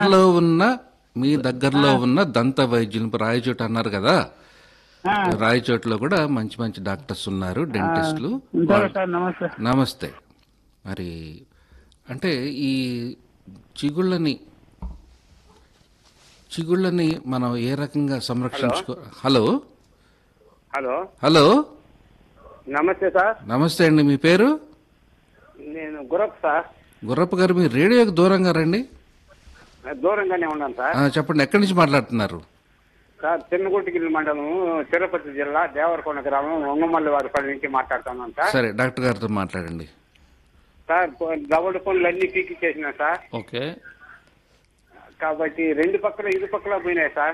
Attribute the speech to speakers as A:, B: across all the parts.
A: లో ఉన్న మీ దగ్గరలో ఉన్న దంత వైద్యులు ఇప్పుడు రాయచోట అన్నారు కదా
B: ఆ,
A: రాయచోటలో కూడా మంచి మంచి డాక్టర్స్ ఉన్నారు డెంటిస్టులు
B: ఉంటారు సార్ నమస్తే
A: నమస్తే మరి అంటే ఈ చిగుళ్ళని చిగుళ్ళని మనం ఏ రకంగా సంరక్షించుకో హలో
C: హలో
A: హలో
C: నమస్తే సార్
A: నమస్తే అండి మీ పేరు
C: నేను గురప్ సార్
A: గుర్రప్ప గారు మీరు రేడియోకి దూరంగా రండి
C: దూరంగానే ఉన్నాను సార్
A: ఆ, చెప్పండి ఎక్కడి నుంచి మాట్లాడుతున్నారు
C: సార్ చిన్నగుంటిగిల్లి మండలం తిరుపతి జిల్లా దేవరకొండ గ్రామం వంగమల్లి వారిపల్లి నుంచి మాట్లాడుతున్నాను సార్
A: సరే డాక్టర్ గారితో మాట్లాడండి
C: సార్ దవడ పనులు అన్ని పీకి చేసిన సార్
D: ఓకే
C: కాబట్టి రెండు పక్కల ఇరు పక్కల పోయినాయి సార్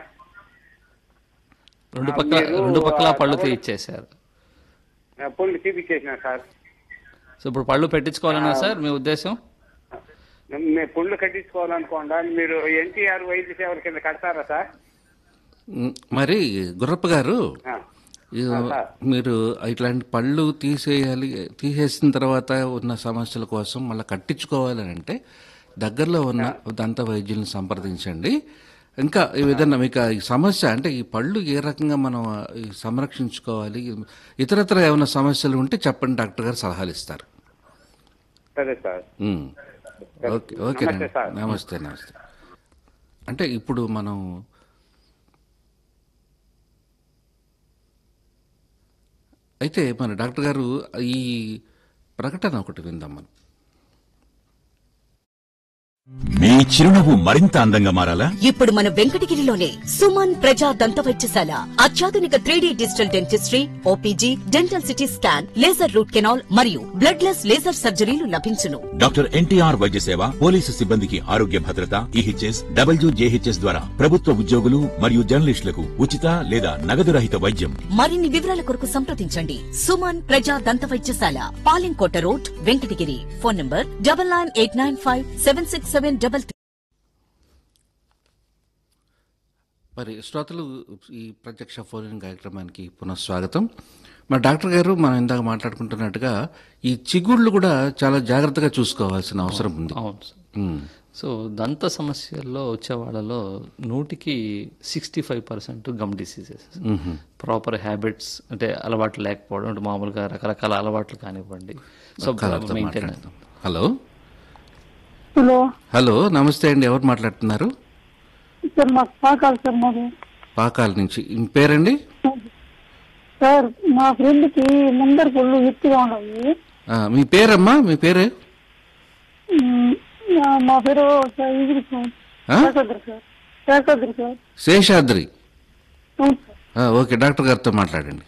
D: రెండు
C: ఆ,
D: పక్కల
C: మీరు,
D: రెండు పక్కల
C: ఆ,
D: పళ్ళు
C: డబుల్-
D: తీయించేశారు
C: ఆ, పనులు పీకి చేసిన సార్
D: సో ఇప్పుడు పళ్ళు పెట్టించుకోవాలన్నా సార్ మీ ఉద్దేశం
C: మేము పనులు కట్టించుకోవాలనుకోండా మీరు ఎన్టీఆర్ వైద్య సేవల కింద కడతారా సార్
A: ఉమ్, మరి గుర్రప్ప గారు
C: ఆ,
A: ఇది
C: ఆ, సార్.
A: మీరు ఇట్లాంటి పళ్ళు తీసేయాలి తీసేసిన తర్వాత ఉన్న సమస్యల కోసం మళ్ళీ కట్టించుకోవాలని అంటే దగ్గరలో ఉన్న దంత వైద్యుల్ని సంప్రదించండి ఇంకా ఈ విధంగా మీకు ఈ సమస్య అంటే ఈ పళ్ళు ఏ రకంగా మనం ఆ, ఈ సంరక్షించుకోవాలి ఇతరత్ర ఏమైనా సమస్యలు ఉంటే చెప్పండి డాక్టర్ గారు సలహాలు ఇస్తారు
C: సరే సార్
A: ఉమ్. ఓకే ఓకేనండి
C: నమస్తే సార్.
A: నమస్తే నమస్తే అంటే ఇప్పుడు మనం అయితే మన డాక్టర్ గారు ఈ ప్రకటన ఒకటి విందాం మనం
E: మీ చిరునవ్వు మరింత అందంగా మారాలా
F: ఇప్పుడు మన వెంకటగిరిలోనే సుమన్ ప్రజా దంత వైద్యశాల అత్యాధునిక three D digital dentistry OPG dental city scan laser root canal మరియు బ్లడ్ లెస్ లేజర్ సర్జరీలు లభించును
E: డాక్టర్ ఎన్టీఆర్ వైద్య సేవ పోలీసు సిబ్బందికి ఆరోగ్య భద్రత ఈహెచ్ఎస్ డబ్ల్యూజేహెచ్ఎస్ ద్వారా ప్రభుత్వ ఉద్యోగులు మరియు జర్నలిస్టులకు ఉచిత లేదా నగదు రహిత వైద్యం
F: మరిన్ని వివరాల కొరకు సంప్రదించండి సుమన్ ప్రజా దంత వైద్యశాల Palinkota road Venkatagiri phone number double nine eight nine five seven six seven double
A: మరి శ్రోతలు ఈ ప్రత్యక్ష ఫోన్ కార్యక్రమానికి పునఃస్వాగతం మరి డాక్టర్ గారు మనం ఇందాక మాట్లాడుకుంటున్నట్టుగా ఈ చిగుళ్ళు కూడా చాలా జాగ్రత్తగా చూసుకోవాల్సిన అవసరం ఉంది
D: అవును సార్
A: ఉమ్.
D: సో దంత సమస్యల్లో వచ్చే వాళ్ళలో నూటికి sixty five percent gum diseases proper habits అంటే అలవాట్లు లేకపోవడం అంటే మామూలుగా రకరకాల అలవాట్లు కానివ్వండి సో
A: కలర్తో
D: మెయింటైన్
A: మాట్లాడదాం హలో
B: హలో
A: హలో నమస్తే అండి ఎవరు మాట్లాడుతున్నారు
B: సార్ మాకు పాకాలి సార్ మాకు
A: పాకాల నుంచి మీ పేరండి
B: సార్ మా ఫ్రెండ్ కి ముందర పళ్ళు ఎత్తుగా ఉన్నాయి
A: ఆ, మీ పేరమ్మా మీ పేరే
B: ఉమ్, ఆ, మా పేరు సార్ ఇది సార్
A: ఆ?
B: శేషాద్రి సార్ శేషాద్రి సార్
A: శేషాద్రి
B: అవును సార్
A: ఆ, ఓకే డాక్టర్ గారితో మాట్లాడండి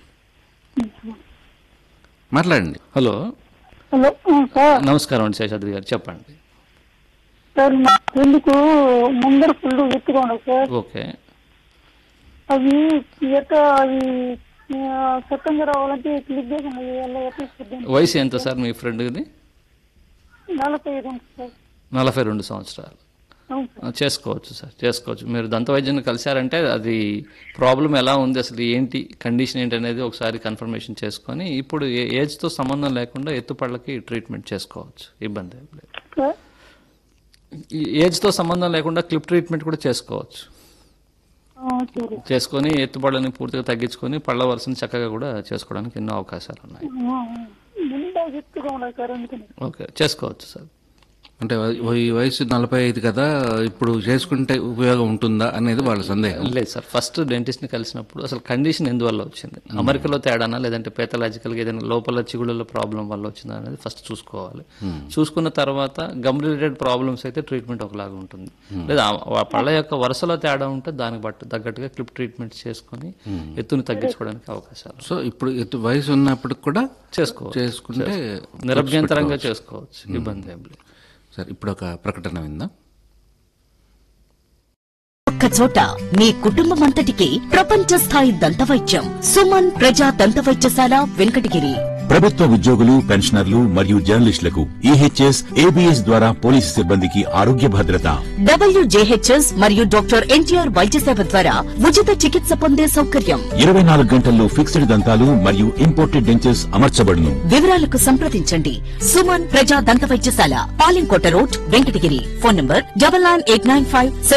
A: మాట్లాడండి
D: హలో
B: హలో ఆ, సార్
D: నమస్కారం అండి శేషాద్రి గారు చెప్పండి
B: సార్ మా ఫ్రెండ్కు ముందర పళ్ళు ఎత్తుగా ఉన్నాయి సార్
D: ఓకే
B: అవి ఎట్ట అవి ఆ, సత్యంగా రావాలంటే క్లిక్ చేసి ఎలా ఎట్లా చూద్దాం
D: వయసు ఎంత సార్ మీ ఫ్రెండ్ది
B: నలభై ఐదు ఉంది సార్
D: నలభై రెండు సంవత్సరాలు
B: అవును సార్
D: ఆ, చేసుకోవచ్చు సార్ చేసుకోవచ్చు మీరు దంత వైద్యుని కలిశారంటే అది ప్రాబ్లం ఎలా ఉంది అసలు ఏంటి కండిషన్ ఏంటి అనేది ఒకసారి కన్ఫర్మేషన్ చేసుకొని ఇప్పుడు ఏ- ఏజ్తో సంబంధం లేకుండా ఎత్తుపళ్ళకి ట్రీట్మెంట్ చేసుకోవచ్చు ఇబ్బంది ఏం లేదు
B: సార్
D: ఈ ఏజ్తో సంబంధం లేకుండా క్లిప్ ట్రీట్మెంట్ కూడా చేసుకోవచ్చు
B: ఆ, సరే
D: చేసుకొని ఎత్తుపళ్ళని పూర్తిగా తగ్గించుకొని పళ్ళ వరుసని చక్కగా కూడా చేసుకోవడానికి ఎన్నో అవకాశాలు ఉన్నాయి
B: ఆ, నిండా ఎత్తుగా ఉన్నాయి సార్ అందుకని
D: ఓకే చేసుకోవచ్చు సార్
A: అంటే ఈ వయసు నలభై ఐదు కదా ఇప్పుడు చేసుకుంటే ఉపయోగం ఉంటుందా అనేది వాళ్ళ సందేహం
D: లేదు సార్ ఫస్ట్ డెంటిస్ట్ని కలిసినప్పుడు అసలు కండిషన్ ఎందువల్ల వచ్చింది అమెరికాలో తేడానా లేదంటే పేథలాజికల్గా ఏదైనా లోపల చిగుళ్ళలో ప్రాబ్లం వల్ల వచ్చిందా అనేది ఫస్ట్ చూసుకోవాలి చూసుకున్న తర్వాత గమ్ రిలేటెడ్ ప్రాబ్లమ్స్ అయితే ట్రీట్మెంట్ ఒకలాగా ఉంటుంది లేదా ఆ- ఆ పళ్ళ యొక్క వరుసలో తేడా ఉంటే దానికి బట్టి తగ్గట్టుగా క్లిప్ ట్రీట్మెంట్ చేసుకొని ఎత్తుని తగ్గించుకోవడానికి అవకాశాలు
A: సో ఇప్పుడు ఎత్తు వయసు ఉన్నప్పటికి కూడా
D: చేసుకోవచ్చు
A: చేసుకుంటే
D: నిరభ్యంతరంగా చేసుకోవచ్చు ఇబ్బంది ఏం లేదు
A: సరే ఇప్పుడు ఒక ప్రకటన విందాం
F: ఒక్క చోట మీ కుటుంబం అంతటికి ప్రపంచ స్థాయి దంత వైద్యం సుమన్ ప్రజా దంత వైద్యశాల వెంకటగిరి
E: ప్రభుత్వ ఉద్యోగులు పెన్షనర్లు మరియు జర్నలిస్టులకు ఈహెచ్ఎస్ ఏబిఎస్ ద్వారా పోలీసు సిబ్బందికి ఆరోగ్య భద్రత
F: డబ్ల్యూజేహెచ్ఎస్ మరియు డాక్టర్ ఎన్టీఆర్ వైద్య సేవ ద్వారా ఉచిత చికిత్స పొందే సౌకర్యం
E: ఇరవై నాలుగు గంటల్లో ఫిక్స్డ్ దంతాలు మరియు ఇంపోర్టెడ్ డెంచర్స్ అమర్చబడును
F: వివరాలకు సంప్రదించండి సుమన్ ప్రజా దంత వైద్యశాల Palinkota road Venkatagiri phone number double nine eight nine five